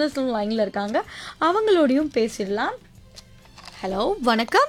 லிஸ்னர்ஸும் லைனில் இருக்காங்க அவங்களோடையும் பேசிடலாம் ஹலோ வணக்கம்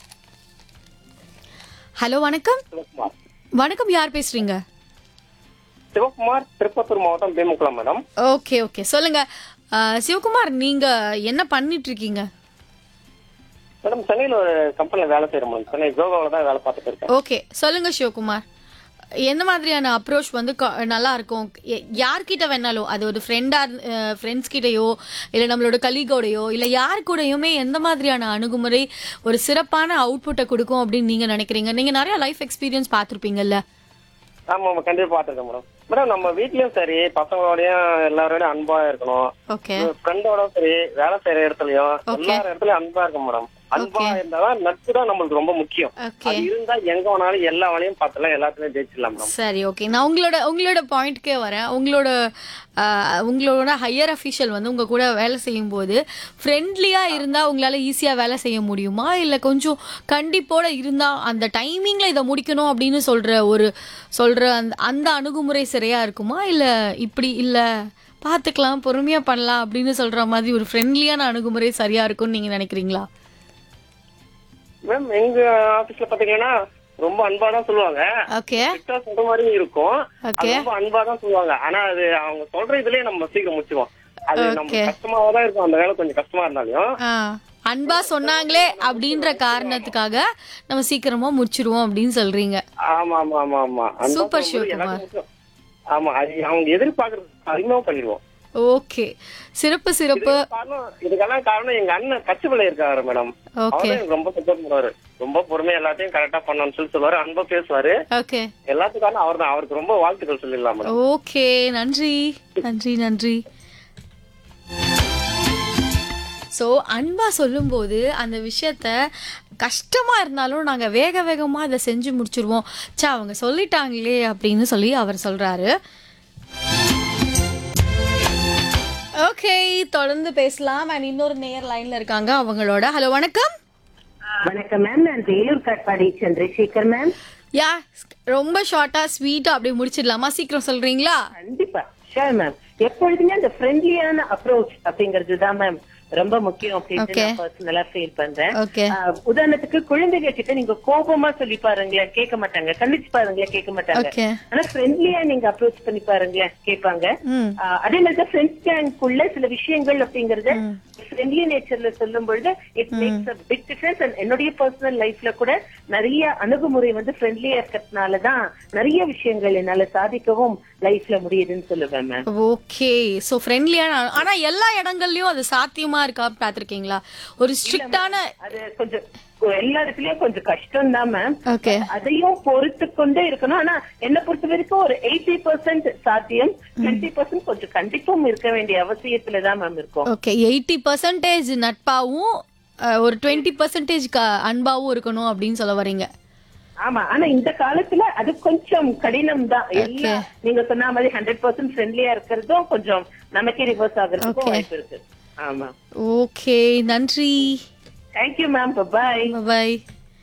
ஹலோ வணக்கம் சிவகுமார் வணக்கம் யார் பேசுறீங்க சிவகுமார் திருப்பத்தூர் மாவட்டம் பீமக்குளம் மேடம் ஓகே ஓகே சொல்லுங்க அஹ், சிவகுமார் நீங்க என்ன பண்ணிட்டு இருக்கீங்க மேடம் சென்னையில் ஒரு கம்பெனியில் வேலை செய்கிறேன் மேடம் சென்னை ஜோகாவில் தான் வேலை பார்த்துட்டு இருக்கேன் ஓகே சொல்லுங்க சிவகுமார் எந்த மாதிரியான அப்ரோச் வந்து க- நல்லா இருக்கும் எ- யார்கிட்ட வேணாலும் அது ஒரு ஃப்ரெண்டா ஃப்ரெண்ட்ஸ் கிட்டயோ இல்லை நம்மளோட கலீகோடையோ இல்லை யார் கூடயுமே எந்த மாதிரியான அணுகுமுறை ஒரு சிறப்பான அவுட்புட்டை கொடுக்கும் அப்படின்னு நீங்க நினைக்கிறீங்க நீங்க நிறைய லைஃப் எக்ஸ்பீரியன்ஸ் பார்த்துருப்பீங்கல்ல ஆமாம் ஆமாம் கண்டிப்பாக பார்த்துருக்கேன் மேடம் மேடம் நம்ம வீட்லயும் சரி பசங்களோடயும் எல்லாரோடயும் அன்பா இருக்கணும் ஓகே ஃப்ரெண்டோட சரி வேலை செய்யற இடத்துலயும் Okay. எல்லா இடத்துலயும் அன்பா இருக்கும் மேடம் அன்பா Okay. இருந்தாதான் நட்பு தான் நம்மளுக்கு ரொம்ப முக்கியம் ஓகே அது இருந்தா எங்க வேணாலும் எல்லா வேலையும் பார்த்துலாம் எல்லாத்துலயும் ஜெயிச்சிடலாம் மேடம் சரி ஓகே நான் உங்களோட உங்களோட பாயிண்ட்க்கே வரேன் உங்களோட ஆஹ், உங்களோட ஹையர் அஃபிஷியல் வந்து உங்க கூட வேலை செய்யும் போது ஃப்ரெண்ட்லியா இருந்தா உங்களால ஈஸியா வேலை செய்ய முடியுமா இல்ல கொஞ்சம் கண்டிப்போட இருந்தா அந்த டைமிங்ல இதை முடிக்கணும் அப்படின்னு சொல்ற ஒரு சொல்ற அந்த அந்த அணுகுமுறை சரியா இருக்குமா இல்ல இப்படி இல்ல பார்த்துக்கலாம் பொறுமையா பண்ணலாம் அப்படின்னு சொல்ற மாதிரி ஒரு ஃப்ரெண்ட்லியான அணுகுமுறை சரியா இருக்கும்னு நீங்க நினைக்கிறீங்களா மேம் எங்க ஆபீஸ்ல பாத்தீங்கன்னா ரொம்ப அன்பா தான் சொல்லுவாங்க ஓகே கிட்ட சொல்ற மாதிரி இருக்கும் அது Okay. ரொம்ப அன்பா தான் சொல்லுவாங்க ஆனா அது அவங்க சொல்ற இதுலயே நம்ம சீக்கிரம் முடிச்சுவோம் அது நம்ம Okay. கஷ்டமாவா தான் இருக்கும் அந்த வேலை கொஞ்சம் கஷ்டமா இருந்தாலும் ஆ, அன்பா சொன்னாங்களே அப்படின்ற காரணத்துக்காக நம்ம சீக்கிரமா முடிச்சிருவோம் அப்படின்னு சொல்றீங்க ஆமா ஆமா ஆமா ஆமா அன்பா Super சொல்லும்போது சிவகுமார். எல்லாத்துக்கும் ஆமா அது அவங்க எதிர்பார்க்கறது அதிகமா பண்ணிடுவோம் ஓகே சிறப்பு சிறப்பு காரணம் இதுக்கெல்லாம் காரணம் எங்க அண்ணன் கச்சுப்பிள்ளை இருக்காரு மேடம் ஓகே அவரும் எனக்கு ரொம்ப சப்போர்ட் பண்ணுவாரு ரொம்ப பொறுமையா எல்லாத்தையும் கரெக்டா பண்ணணும்னு சொல்லி சொல்லுவாரு அன்பா பேசுவாரு ஓகே எல்லாத்துக்கான அவர் தான் அவருக்கு ரொம்ப வாழ்த்துக்கள் சொல்லிடலாம் மேடம் ஓகே நன்றி நன்றி நன்றி ஸோ அன்பா சொல்லும்போது அந்த விஷயத்த கஷ்டமா இருந்தாலும் நாங்க வேக வேகமா அதை செஞ்சு முடிச்சிருவோம் சே அவங்க சொல்லிட்டாங்களே அப்படின்னு சொல்லி அவர் சொல்றாரு ஓகே தொடர்ந்து பேசலாம் அண்ட் இன்னொரு நேர் லைன்ல இருக்காங்க அவங்களோட ஹலோ வணக்கம் வணக்கம் மேம் நான் வேலூர் காட்பாடி சந்திரசேகர் மேம் யா ரொம்ப ஷார்ட்டா ஸ்வீட்டா அப்படியே முடிச்சிடலாமா சீக்கிரம் சொல்றீங்களா கண்டிப்பா ஷோர் மேம் எப்பொழுதுமே அந்த ஃப்ரெண்ட்லியான அப்ரோச் அப்படிங்கிறது தான் மேம் ரொம்ப முக்கியம் அப்படின்னு Okay. நான் பர்சனலா ஃபீல் பண்றேன் ஓகே ஆஹ், உதாரணத்துக்கு குழந்தைகள் கிட்ட நீங்க கோபமா சொல்லி பாருங்களேன் கேட்க மாட்டாங்க கண்டிச்சு பாருங்களேன் கேட்க மாட்டாங்க ஓகே ஆனா ஃப்ரெண்ட்லியா நீங்க அப்ரோச் பண்ணி பாருங்களேன் கேட்பாங்க ம் ஆஹ், அதே மாதிரி தான் ஃப்ரெண்ட்ஸ் கேங்குள்ள சில விஷயங்கள் அப்படிங்கறத ஃப்ரெண்ட்லி நேச்சர்ல சொல்லும் பொழுது it makes a big difference and என்னுடைய பர்சனல் லைஃப்ல கூட நிறைய அணுகுமுறை வந்து ஃப்ரெண்ட்லியா இருக்கிறதுனால தான் நிறைய விஷயங்கள் என்னால சாதிக்கவும் லைஃப்ல முடியுதுன்னு சொல்லுவேன் மேம் ஓகே ஸோ ஃப்ரெண்ட்லியான ஆனா எல்லா இடங்கள்லயும் அது சாத்தியமா இருக்கா பார்த்திருக்கீங்களா ஒரு ஸ்ட்ரிக்டான அது கொஞ்சம் எல்லா இடத்துலயும் கொஞ்சம் கஷ்டம் தான் மேம் ஓகே அதையும் பொறுத்து கொண்டே இருக்கணும் ஆனா என்ன பொறுத்த வரைக்கும் ஒரு எயிட்டி பர்சன்ட் சாத்தியம் டுவெண்ட்டி பர்சன்ட் கொஞ்சம் கண்டிப்பும் இருக்க வேண்டிய அவசியத்துல தான் மேம் இருக்கும் ஓகே எயிட்டி பர்சன்டேஜ் நட்பாவும் அஹ், ஒரு டுவெண்ட்டி பர்சன்டேஜ் அன்பாவும் இருக்கணும் அப்படின்னு சொல்ல வரீங்க ஆமா ஆனா இந்த காலத்துல அது கொஞ்சம் கடினம் தான் எல்லா நீங்க சொன்ன மாதிரி ஹண்ட்ரட் பர்சன்ட் ஃப்ரெண்ட்லியா இருக்கிறதும் கொஞ்சம் நமக்கே ரிவர்ஸ் ஆகுறதுக்கும் Okay. வாய்ப்பு இருக்கு ஆமா ஓகே நன்றி thank you ma'am bye bye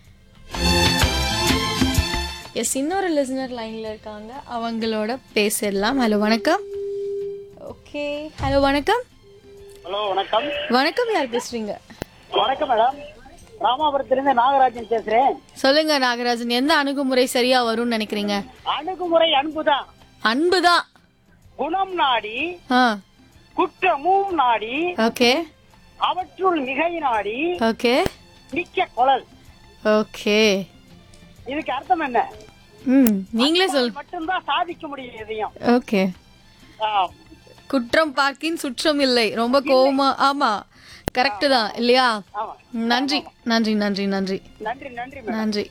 yes இன்னொரு லிசனர் லைன்ல இருக்காங்க அவங்களோட பேசிடலாம் ஹலோ வணக்கம் ஓகே ஹலோ வணக்கம் ஹலோ வணக்கம் வணக்கம் யார் பேசுறீங்க வணக்கம் மேடம் ராமாபுரத்திலிருந்து நாகராஜன் பேசுறேன் சொல்லுங்க நாகராஜன் எந்த அணுகுமுறை சரியா வரும்னு நினைக்கிறீங்க அணுகுமுறை அன்புதான் அன்புதான் குணம் நாடி ஆ குற்றமும் நாடி ஓகே அவற்றுள் மிகை நாடி ஓகே மிக்க குழல் ஓகே இதுக்கு அர்த்தம் என்ன ம் நீங்களே சொல் மட்டும்தான் சாதிக்க முடியும் எதையும் ஓகே ஆ, குற்றம் பார்க்கின் சுற்றம் இல்லை ரொம்ப கோவமா ஆமா கரெக்ட் தான் இல்லையா ஆமா நன்றி நன்றி நன்றி நன்றி நன்றி நன்றி மேடம் நன்றி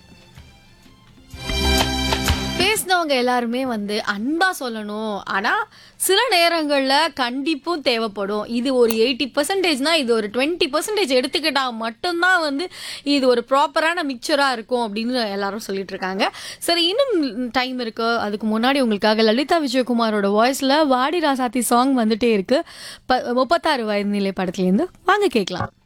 பேசினவங்க எல்லாருமே வந்து அன்பா சொல்லணும் ஆனா சில நேரங்கள்ல கண்டிப்பும் தேவைப்படும் இது ஒரு எயிட்டி பர்சன்டேஜ்னா இது ஒரு டுவெண்ட்டி பர்சன்டேஜ் எடுத்துக்கிட்டா மட்டும்தான் வந்து இது ஒரு ப்ராப்பரான மிக்சரா இருக்கும் அப்படின்னு எல்லாரும் சொல்லிட்டு இருக்காங்க சரி இன்னும் டைம் இருக்கு அதுக்கு முன்னாடி உங்களுக்காக லலிதா விஜயகுமாரோட வாய்ஸ்ல வாடி ராசாத்தி சாங் வந்துட்டே இருக்கு ப- முப்பத்தாறு வயது நிலை படத்துலேருந்து வாங்க கேட்கலாம்